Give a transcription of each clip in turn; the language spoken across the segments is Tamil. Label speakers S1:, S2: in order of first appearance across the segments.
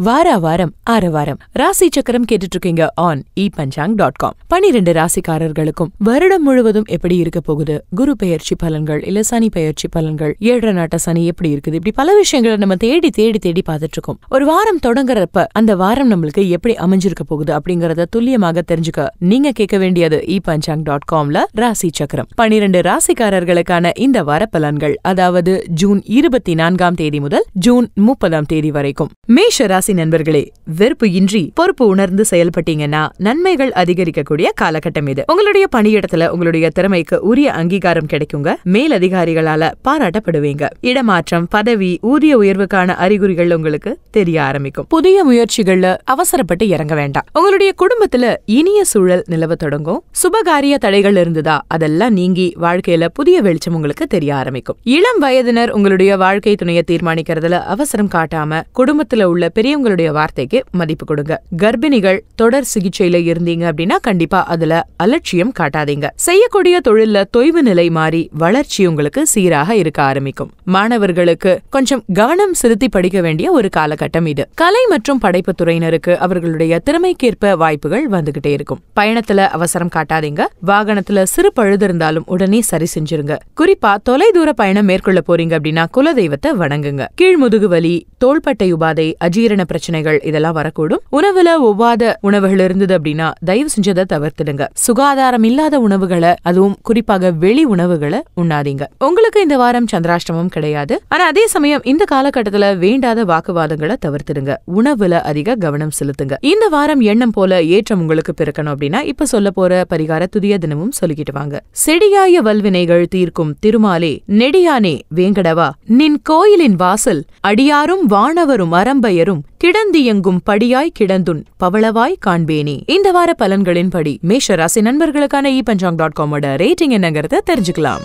S1: வாரா வாரம் ஆறு வாரம் ராசி சக்கரம் கேட்டுட்டு இருக்கீங்க on e Panchang dot com பனிரெண்டு ராசிக்காரர்களுக்கும் வருடம் முழுவதும் எப்படி இருக்க போகுது குரு பெயர்ச்சி பலன்கள் இல்ல சனி பெயர்ச்சி பலன்கள் ஏழரை நாட்ட சனி எப்படி இருக்குது இப்படி பல விஷயங்களை நம்ம தேடி தேடி தேடி பார்த்துட்டு இருக்கோம் ஒரு வாரம் தொடங்குறப்ப அந்த வாரம் நம்மளுக்கு எப்படி அமைஞ்சிருக்க போகுது அப்படிங்கறத துல்லியமாக தெரிஞ்சுக்க நீங்க கேட்க வேண்டியது இ பஞ்சாங் டாட் காம்ல ராசி சக்கரம் பனிரெண்டு ராசிக்காரர்களுக்கான இந்த வார பலன்கள் அதாவது ஜூன் இருபத்தி நான்காம் தேதி முதல் ஜூன் முப்பதாம் தேதி வரைக்கும் மேஷ ராசி நண்பர்களே வெறுப்பு இன்றி பொறுப்பு உணர்ந்து செயல்பட்டீங்கன்னா நன்மைகள் அதிகரிக்கக்கூடிய காலகட்டம் இது உங்களுடைய பணியிடத்துல உங்களுடைய திறமைக்கு உரிய அங்கீகாரம் கிடைக்குங்க மேல் அதிகாரிகளால பாராட்டப்படுவீங்க இடமாற்றம் பதவி ஊதிய உயர்வுக்கான அறிகுறிகள் உங்களுக்கு தெரிய ஆரம்பிக்கும் புதிய முயற்சிகள்ல அவசரப்பட்டு இறங்க வேண்டாம் உங்களுடைய குடும்பத்துல இனிய சூழல் நிலவ தொடங்கும் சுபகாரிய தடைகள் இருந்ததா அதெல்லாம் நீங்கி வாழ்க்கையில புதிய வெளிச்சம் உங்களுக்கு தெரிய ஆரம்பிக்கும் இளம் வயதினர் உங்களுடைய வாழ்க்கை துணையை தீர்மானிக்கிறதுல அவசரம் காட்டாம குடும்பத்துல உள்ள பெரியவங்களுடைய வார்த்தைக்கு மதிப்பு கொடுங்க கர்ப்பிணிகள் தொடர் சிகிச்சையில இருந்தீங்க அப்படின்னா கண்டிப்பா அதுல அலட்சியம் காட்டாதீங்க செய்யக்கூடிய தொழில்ல தொய்வு நிலை மாறி வளர்ச்சி உங்களுக்கு சீராக இருக்க ஆரம்பிக்கும் மாணவர்களுக்கு கொஞ்சம் கவனம் செலுத்தி படிக்க வேண்டிய ஒரு காலகட்டம் இது கலை மற்றும் படைப்பு துறையினருக்கு அவர்களுடைய திறமைக்கேற்ப வாய்ப்புகள் வந்துகிட்டே இருக்கும் பயணத்துல அவசரம் காட்டாதீங்க வாகனத்துல சிறு பழுது இருந்தாலும் உடனே சரி செஞ்சிருங்க குறிப்பா தொலைதூர பயணம் மேற்கொள்ள போறீங்க அப்படின்னா குலதெய்வத்தை வணங்குங்க கீழ்முதுகு வலி தோள்பட்டை உபாதை அஜீரண பிரச்சனைகள் இதெல்லாம் வரக்கூடும் உணவுல ஒவ்வாத உணவுகள் இருந்தது அப்படின்னா தயவு செஞ்சதை தவிர்த்துடுங்க சுகாதாரம் இல்லாத உணவுகளை அதுவும் குறிப்பாக வெளி உணவுகளை உண்ணாதீங்க உங்களுக்கு இந்த வாரம் சந்திராஷ்டமம் கிடையாது ஆனா அதே சமயம் இந்த காலகட்டத்துல வேண்டாத வாக்குவாதங்களை தவிர்த்துடுங்க உணவுல அதிக கவனம் செலுத்துங்க இந்த வாரம் எண்ணம் போல ஏற்றம் உங்களுக்கு பிறக்கணும் அப்படின்னா இப்ப சொல்ல போற பரிகார துதிய தினமும் சொல்லிக்கிட்டு வாங்க செடியாய வல்வினைகள் தீர்க்கும் திருமாலே நெடியானே வேங்கடவா நின் கோயிலின் வாசல் அடியாரும் வானவரும் அரம்பையரும் கிடந்தியங்கும் படியாய் கிடந்துன் பவளவாய் காண்பேனே இந்த வார பலன்களின்படி மேஷ ராசி நண்பர்களுக்கான இ பஞ்சாங் டாட் காமோட ரேட்டிங் என்னங்கறத தெரிஞ்சுக்கலாம்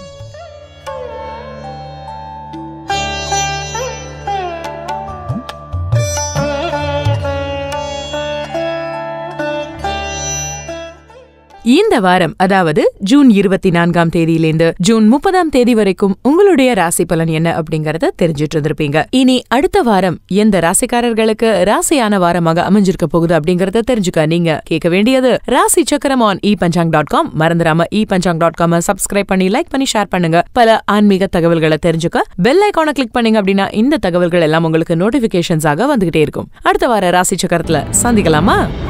S1: இந்த வாரம் அதாவது ஜூன் இருபத்தி நான்காம் தேதியிலேருந்து ஜூன் முப்பதாம் தேதி வரைக்கும் உங்களுடைய ராசி பலன் என்ன அப்படிங்கறத தெரிஞ்சிட்டு இருந்திருப்பீங்க இனி அடுத்த வாரம் எந்த ராசிக்காரர்களுக்கு ராசியான வாரமாக அமைஞ்சிருக்க போகுது அப்படிங்கறத தெரிஞ்சுக்க நீங்க கேட்க வேண்டியது ராசி சக்கரம் on e Panchang dot com மறந்துடாம e Panchang dot com subscribe பண்ணி லைக் பண்ணி ஷேர் பண்ணுங்க பல ஆன்மீக தகவல்களை தெரிஞ்சுக்க பெல் ஐக்கான கிளிக் பண்ணீங்க அப்படின்னா இந்த தகவல்கள் எல்லாம் உங்களுக்கு நோட்டிபிகேஷன்ஸாக வந்துகிட்டே இருக்கும் அடுத்த வார ராசி சக்கரத்துல சந்திக்கலாமா